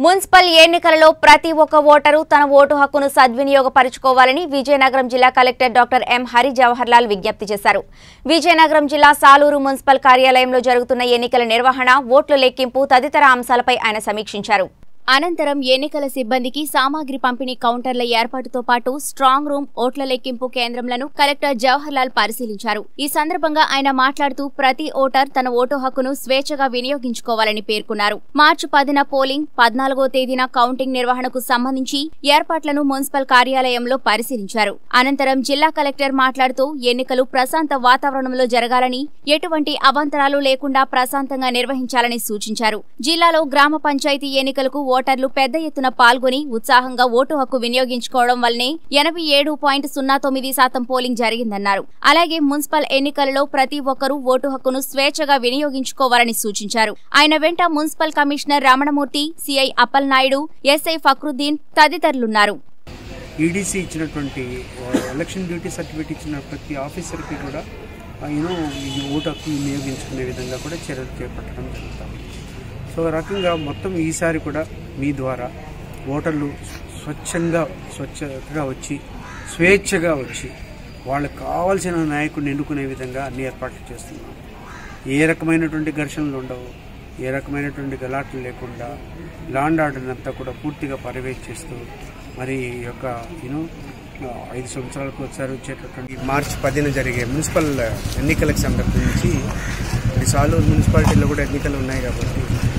municipal ఎన్నికలలో ప్రతి ఒక్క ఓటరు తన ఓటు హక్కును సద్వినియోగపరుచుకోవాలని విజయనగరం జిల్లా collector doctor M Hari Jawaharlal విజ్ఞప్తి చేశారు విజయనగరం జిల్లా సాలూరు మున్సిపల్ కార్యాలయంలో జరుగుతున్న ఎన్నికల నిర్వహణ ఓట్ల లెక్కింపు తదితర అంశాలపై ఆయన సమీక్షించారు అనంతరం ఎన్నికల సిబ్బందికి సామాగ్రి పంపిణీ కౌంటర్ల ఏర్పాటుతో పాటు స్ట్రాంగ్ రూమ్ ఓట్ల లెక్కింపు కేంద్రంలను కలెక్టర్ జవహర్లాల్ పరిశీలించారు ఈ సందర్భంగా ఆయన మాట్లాడుతూ ప్రతి ఓటర్ తన ఓటు హక్కును స్వేచ్ఛగా వినియోగించుకోవాలని పేర్కొన్నారు మార్చి పదిన పోలింగ్ పద్నాలుగో తేదీన కౌంటింగ్ నిర్వహణకు సంబంధించి ఏర్పాట్లను మున్సిపల్ కార్యాలయంలో పరిశీలించారు అనంతరం జిల్లా కలెక్టర్ మాట్లాడుతూ ఎన్నికలు ప్రశాంత వాతావరణంలో జరగాలని ఎటువంటి అవాంతరాలు లేకుండా ప్రశాంతంగా నిర్వహించాలని సూచించారు జిల్లాలో గ్రామ పంచాయతీ ఎన్నికలకు ఓటర్లు పెద్ద ఎత్తున పాల్గొని ఉత్సాహంగా ఓటు హక్కు వినియోగించుకోవడం వల్లనే ఎనభై ఏడు పాయింట్ సున్నా తొమ్మిది శాతం పోలింగ్ జరిగిందన్నారు అలాగే మున్సిపల్ ఎన్నికలలో ప్రతి ఒక్కరూ ఓటు హక్కును స్వేచ్ఛగా వినియోగించుకోవాలని సూచించారు ఆయన వెంట municipal commissioner Ramanamurthy CI Appal Naidu SI Fakruddin తదితరులున్నారు ఈడీసీ ఇచ్చినటువంటి ఆ, ఎలక్షన్ డ్యూటీ సర్టిఫికేట్ ఇచ్చిన ప్రతి ఆఫీసర్కి కూడా యూనో ఈ ఓటు హక్కు వినియోగించుకునే విధంగా కూడా చర్యలు చేపట్టడం జరుగుతుంది సో ఆ రకంగా మొత్తం ఈసారి కూడా మీ ద్వారా ఓటర్లు స్వచ్ఛంగా స్వచ్ఛతగా వచ్చి స్వేచ్ఛగా వచ్చి వాళ్ళకి కావాల్సిన నాయకుడిని ఎన్నుకునే విధంగా అన్ని ఏర్పాట్లు చేస్తున్నాం ఏ రకమైనటువంటి ఘర్షణలు ఉండవు ఏ రకమైనటువంటి గలాట్లు లేకుండా లాండ్ ఆర్డర్ అంతా కూడా పూర్తిగా పర్యవేక్షిస్తూ మరి ఈ యొక్క యూనో ఐదు సంవత్సరాలకు ఒకసారి వచ్చేటటువంటి మార్చి పదిన జరిగే మున్సిపల్ ఎన్నికలకు సంబంధించి మరి సాలూరు మున్సిపాలిటీలో కూడా ఎన్నికలు ఉన్నాయి కాబట్టి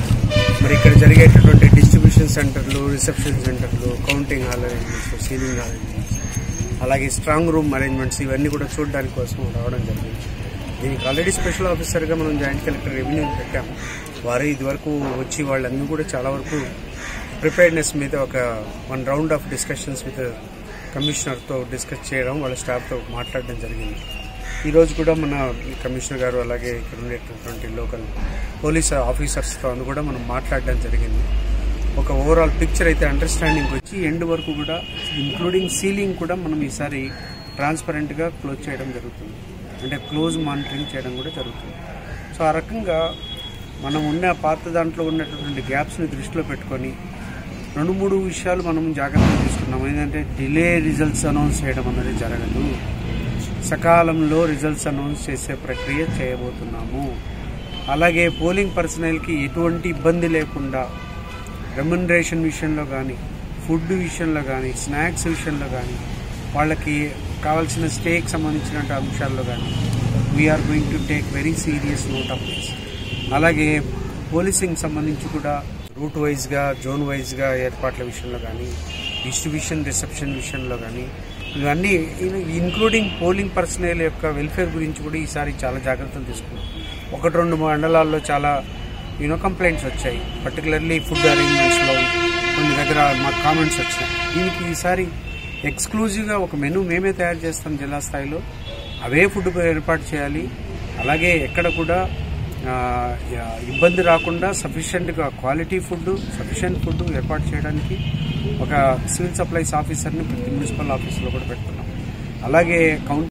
మరి ఇక్కడ జరిగేటటువంటి డిస్ట్రిబ్యూషన్ సెంటర్లు రిసెప్షన్ సెంటర్లు counting hall arrangements sealing arrangements అలాగే స్ట్రాంగ్ రూమ్ అరేంజ్మెంట్స్ ఇవన్నీ కూడా చూడడానికి కోసం రావడం జరిగింది దీనికి ఆల్రెడీ స్పెషల్ ఆఫీసర్గా మనం జాయింట్ కలెక్టర్ రెవెన్యూ పెట్టాము వారు ఇదివరకు వచ్చి వాళ్ళన్నీ కూడా చాలా వరకు ప్రిపేర్నెస్ మీద ఒక one round of discussions with కమిషనర్తో డిస్కస్ చేయడం వాళ్ళ స్టాఫ్తో మాట్లాడడం జరిగింది ఈరోజు కూడా మన కమిషనర్ గారు అలాగే ఇక్కడ ఉండేటటువంటి లోకల్ పోలీస్ ఆఫీసర్స్తో కూడా మనం మాట్లాడడం జరిగింది ఒక ఓవరాల్ పిక్చర్ అయితే అండర్స్టాండింగ్ వచ్చి ఎండ్ వరకు కూడా ఇంక్లూడింగ్ సీలింగ్ కూడా మనం ఈసారి ట్రాన్స్పరెంట్గా క్లోజ్ చేయడం జరుగుతుంది అంటే క్లోజ్ మానిటరింగ్ చేయడం కూడా జరుగుతుంది సో ఆ రకంగా మనం ఉన్న పాత దాంట్లో ఉన్నటువంటి గ్యాప్స్ని దృష్టిలో పెట్టుకొని రెండు మూడు విషయాలు మనం జాగ్రత్తగా తీసుకున్నాం ఏంటంటే డిలే రిజల్ట్స్ అనౌన్స్ చేయడం అన్నది జరగదు సకాలంలో రిజల్ట్స్ అనౌన్స్ చేసే ప్రక్రియ చేయబోతున్నాము అలాగే పోలింగ్ పర్సనల్కి ఎటువంటి ఇబ్బంది లేకుండా రెమ్యునరేషన్ విషయంలో కానీ ఫుడ్ విషయంలో కానీ స్నాక్స్ విషయంలో కానీ వాళ్ళకి కావాల్సిన స్టేకి సంబంధించిన అంశాల్లో కానీ we're going to take very serious note of this అలాగే పోలీసింగ్ సంబంధించి కూడా రూట్ వైజ్గా జోన్ వైజ్గా ఏర్పాట్ల విషయంలో కానీ డిస్ట్రిబ్యూషన్ రిసెప్షన్ విషయంలో కానీ ఇవన్నీ ఇంక్లూడింగ్ పోలింగ్ పర్సనల్ యొక్క వెల్ఫేర్ గురించి కూడా ఈసారి చాలా జాగ్రత్తలు తీసుకున్నాం ఒకటి రెండు మండలాల్లో చాలా యూనో కంప్లైంట్స్ వచ్చాయి పర్టికులర్లీ ఫుడ్ అరేంజ్మెంట్స్లో కొన్ని దగ్గర మాకు కామెంట్స్ వచ్చాయి దీనికి ఈసారి ఎక్స్క్లూజివ్గా ఒక మెనూ మేమే తయారు చేస్తాం జిల్లా స్థాయిలో అవే ఫుడ్ ఏర్పాటు చేయాలి అలాగే ఎక్కడ కూడా ఆ, ఇబ్బంది రాకుండా సఫిషియెంట్గా క్వాలిటీ ఫుడ్ సఫిషియెంట్ ఫుడ్ ఏర్పాటు చేయడానికి ఒక సివిల్ సప్లైస్ ఆఫీసర్ని ప్రతి మున్సిపల్ ఆఫీస్లో కూడా పెడుతున్నాం అలాగే కౌంట్